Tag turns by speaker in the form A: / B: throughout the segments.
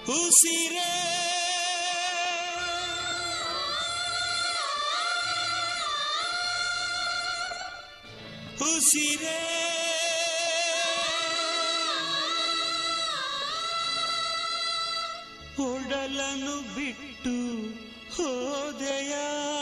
A: ಉಸಿರೇ ಉಸಿರೇ ಒಡಲನು ಬಿಟ್ಟು ಹೋದೆಯ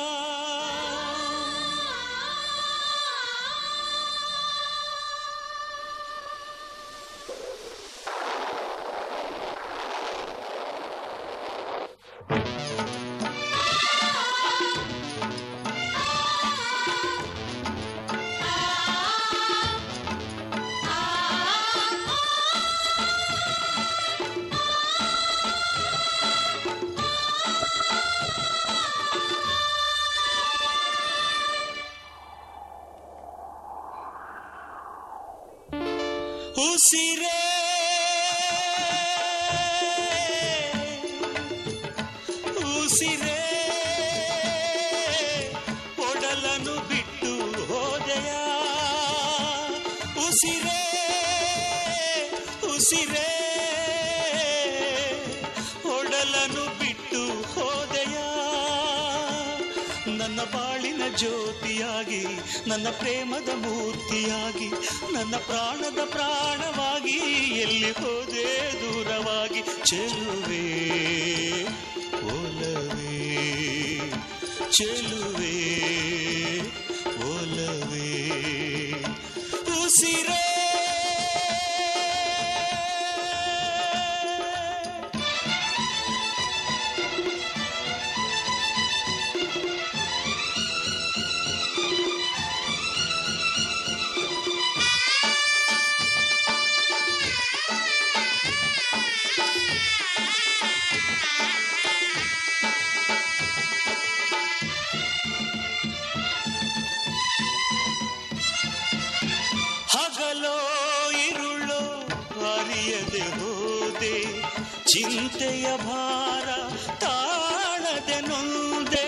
A: ಉಸಿರೇ ಉಸಿರೇ ಒಡಲನು ಬಿಟ್ಟು ಹೋದೆಯ ಉಸಿರೇ ಉಸಿರೇ ಒಡಲನು ಬಿಟ್ಟು ಹೋದೆಯ ನನ್ನ ಬಾಳಿನ ಜ್ಯೋತಿಯಾಗಿ ನನ್ನ ಪ್ರೇಮದ ಮೂರ್ತಿಯಾಗಿ ನನ್ನ ಪ್ರಾಣದ ಪ್ರಾಣವಾಗಿ ಎಲ್ಲಿ ಹೋದೆ ದೂರವಾಗಿ ಚೆಲುವೆ ಒಲವೇ ಚೆಲುವೆ ಒಲವೇ ಉಸಿರೇ ಹಗಲೋ ಇರುಳೋ ಅರಿಯದೆ ಹೋದೆ ಚಿಂತೆಯ ಭಾರ ತಾಳದೆ ನೊಂದೆ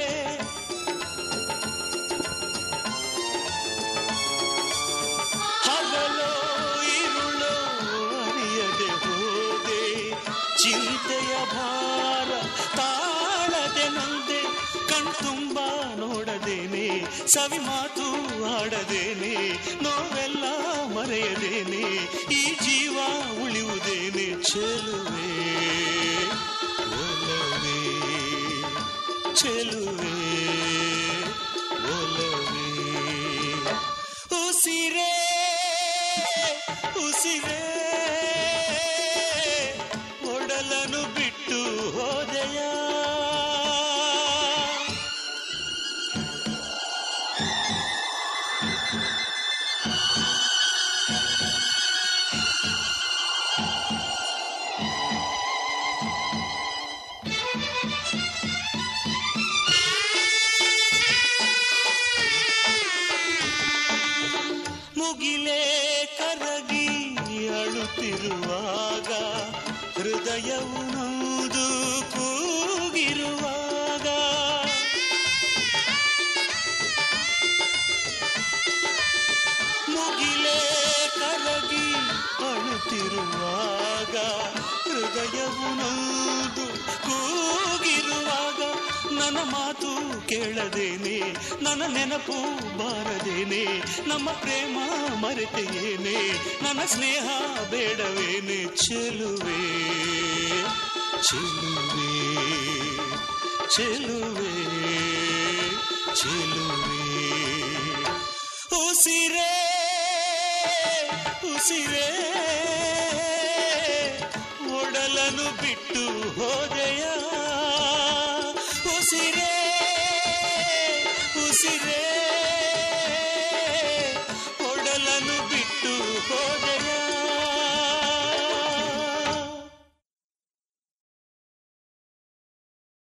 A: ಹಗಲೋ ಇರುಳೋ ಅರಿಯದೆ ಹೋದೆ ಚಿಂತೆಯ ಭಾರ ತಾಳದೆ ನೊಂದೆ ಕಣ್ತುಂಬ ನೋಡದೇನೆ ಸವಿ ಮಾತು ಆಡದೇನೆ ನೋವೆಲ್ಲ ಮರೆಯದೇನೆ ಈ ಜೀವ ಉಳಿಯುವುದೇನೆ ಚೆಲುವೆ ಒಲವೇ ಚೆಲುವೆ ಒಲವೇ ಉಸಿರೇ ಉಸಿರೇ ಒಡಲನು ಬಿಟ್ಟು ಹೋದೆಯ ಮುಗಿಲೇ ಕರಗಿ ಅಳುತ್ತಿರುವಾಗ ಹೃದಯವು ನೂದು ಕೂಗಿರುವಾಗ ಮುಗಿಲೇ ಕರಗಿ ಅಳುತ್ತಿರುವಾಗ ಹೃದಯವು ನೂದು ಕೂಗಿರುವಾಗ ನನ್ನ ಮಾತು ಕೇಳದೇನೆ ನನ್ನ ನೆನಪು ಬಾರದೇನೆ ನಮ್ಮ ಪ್ರೇಮ ಮರೆತೆಯೇನೆ ನನ್ನ ಸ್ನೇಹ ಬೇಡವೇನೆ ಚೆಲುವೆ ಚೆಲುವೆ ಚೆಲುವೆ ಚೆಲುವೆ ಉಸಿರೇ ಉಸಿರೇ ಒಡಲನು ಬಿಟ್ಟು ಹೋದೆಯ